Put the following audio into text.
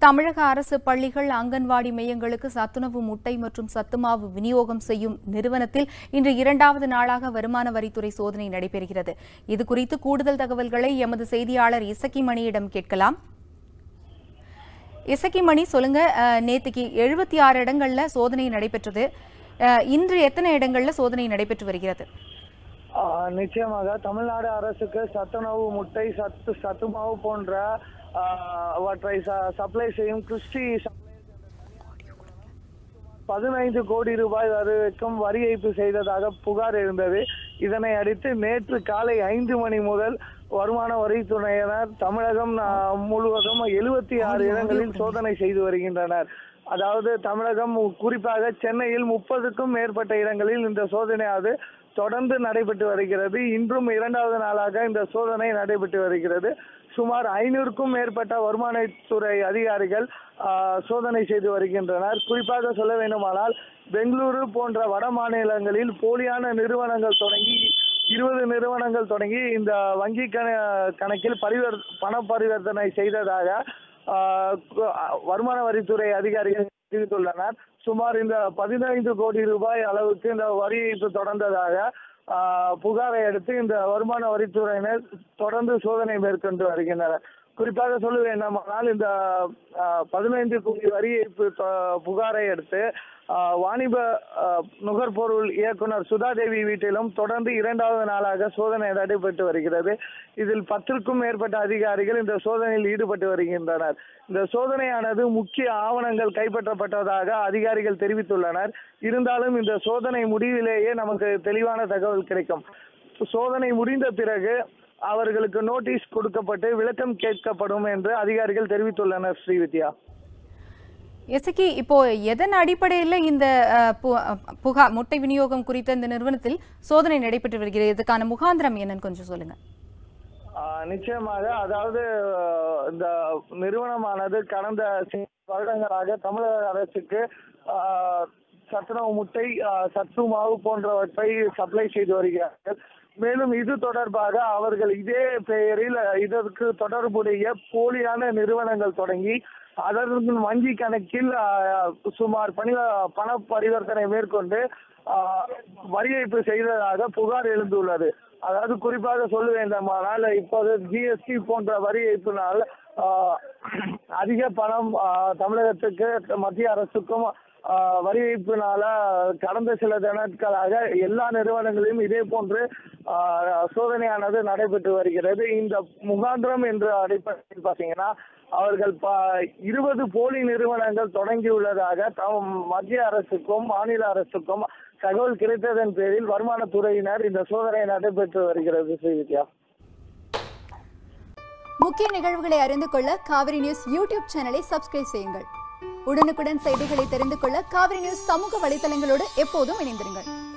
தமிழக அரசு பள்ளிகள் அங்கன்வாடி மையங்களுக்கு சத்துணவு முட்டை மற்றும் சத்துமாவு விநியோகம் செய்யும் நிறுவனத்தில் இன்று இரண்டாவது நாளாக வருமான வரித்துறை சோதனை நடைபெறுகிறது இதுகுறித்து கூடுதல் தகவல்களை எமது செய்தியாளர் இசக்கிமணியிடம் கேட்கலாம் இசக்கிமணி சொல்லுங்க அஹ், நேத்துக்கு எழுபத்தி ஆறு இடங்கள்ல சோதனை நடைபெற்றது அஹ், இன்று எத்தனை இடங்கள்ல சோதனை நடைபெற்று வருகிறது ஆஹ் நிச்சயமாக தமிழ்நாடு அரசுக்கு சத்துணவு முட்டை சத்து சத்துமாவு போன்ற ஆஹ், அவற்றை சப்ளை செய்யும் கிறிஸ்டி பதினைந்து கோடி ரூபாய் வரைக்கும் வரி ஏய்ப்பு செய்ததாக புகார் இருந்தது இதனை அடுத்து நேற்று காலை ஐந்து மணி முதல் வருமான வரித்துறையினர் தமிழகம் ஆஹ், முழுவதும் எழுபத்தி ஆறு இடங்களில் சோதனை செய்து வருகின்றனர் அதாவது தமிழகம் குறிப்பாக சென்னையில் முப்பதுக்கும் மேற்பட்ட இடங்களில் இந்த சோதனையாவது தொடர்ந்து நடைபெற்று வருகிறது இன்றும் இரண்டாவது நாளாக இந்த சோதனை நடைபெற்று வருகிறது சுமார் ஐநூறுக்கும் மேற்பட்ட வருமானத்துறை அதிகாரிகள் ஆஹ், சோதனை செய்து வருகின்றனர் குறிப்பாக சொல்ல வேண்டுமானால் பெங்களூரு போன்ற வட மாநிலங்களில் போலியான நிறுவனங்கள் தொடங்கி இருபது நிறுவனங்கள் தொடங்கி இந்த வங்கி கண கணக்கில் பரிவர் பண பரிவர்த்தனை செய்ததாக ஆஹ், கு- வருமான வரித்துறை அதிகாரிகள் தெரிவித்துள்ளனர் சுமார் இந்த பதினைந்து கோடி ரூபாய் அளவுக்கு இந்த வரி ஏய்ப்பு தொடர்ந்ததாக ஆஹ், புகாரை அடுத்து இந்த வருமான வரித்துறையினர் தொடர்ந்து சோதனை மேற்கொண்டு வருகின்றனர் குறிப்பாக சொல்ல வேண்டுமானால் இந்த ஆஹ், பதினைந்து கோடி வரி ஏய்ப்பு தொ- புகாரை அடுத்து ஆஹ், வாணிப ஆஹ், நுகர்பொருள் இயக்குனர் சுதாதேவி வீட்டிலும் தொடர்ந்து இரண்டாவது நாளாக சோதனை நடைபெற்று வருகிறது இதில் பத்திற்கும் மேற்பட்ட அதிகாரிகள் இந்த சோதனையில் ஈடுபட்டு வருகின்றனர் இந்த சோதனையானது முக்கிய ஆவணங்கள் கைப்பற்றப்பட்டதாக அதிகாரிகள் தெரிவித்துள்ளனர் இருந்தாலும் இந்த சோதனை முடிவிலேயே நமக்கு தெளிவான தகவல் கிடைக்கும் சோதனை முடிந்த பிறகு அவர்களுக்கு நோட்டீஸ் கொடுக்கப்பட்டு விளக்கம் கேட்கப்படும் என்று அதிகாரிகள் தெரிவித்துள்ளனர் ஸ்ரீவித்யா இசக்கி இப்போ எதன் அடிப்படையில் இந்த அஹ், பு- அஹ், புகா முட்டை விநியோகம் குறித்த இந்த நிறுவனத்தில் சோதனை நடைபெற்று வருகிறது இதுக்கான முகாந்திரம் என்னன்னு கொஞ்சம் சொல்லுங்க ஆஹ் நிச்சயமாக அதாவது ஆஹ் இந்த நிறுவனமானது கடந்த சில வருடங்களாக தமிழக அரசுக்கு ஆஹ் சத்துணவு முட்டை ஆஹ் சத்து மாவு போன்றவற்றை சப்ளை செய்து வருகிறார்கள் மேலும் இது தொடர்பாக அவர்கள் இதே பெயரில் இதற்கு தொடர்புடைய போலியான நிறுவனங்கள் தொடங்கி அதற்கு வங்கி கணக்கில் ஆஹ், சுமார் பணி பண பரிவர்த்தனை மேற்கொண்டு ஆஹ், வரி ஏய்ப்பு செய்ததாக புகார் எழுந்துள்ளது அதாவது குறிப்பாக சொல்ல வேண்டுமானால் இப்போது ஜிஎஸ்டி போன்ற வரி ஏய்ப்பினால் ஆஹ், அதிக பணம் ஆஹ், தமிழகத்துக்கு மத்திய அரசுக்கும் ஆஹ், வரி ஏய்ப்பினால கடந்த சில தினங்களாக எல்லா நிறுவனங்களிலும் இதே போன்று ஆஹ், சோதனையானது நடைபெற்று வருகிறது இந்த முகாந்திரம் என்ற அடிப்படையில் பார்த்தீங்கன்னா அவர்கள் ப- இருபது போலி நிறுவனங்கள் தொடங்கியுள்ளதாக தம் மத்திய அரசுக்கும் மாநில அரசுக்கும் தகவல் கிடைத்ததன் பேரில் வருமானத்துறையினர் இந்த சோதனை நடைபெற்று வருகிறது ஸ்ரீவித்யா முக்கிய நிகழ்வுகளை அறிந்து கொள்ள காவிரி நியூஸ் யூடியூப் சேனலை சப்ஸ்கிரைப் செய்யுங்கள் உடனுக்குடன் செய்திகளை தெரிந்து கொள்ள காவிரி நியூஸ் சமூக வலைதளங்களோடு எப்போதும் இணைந்திருங்கள்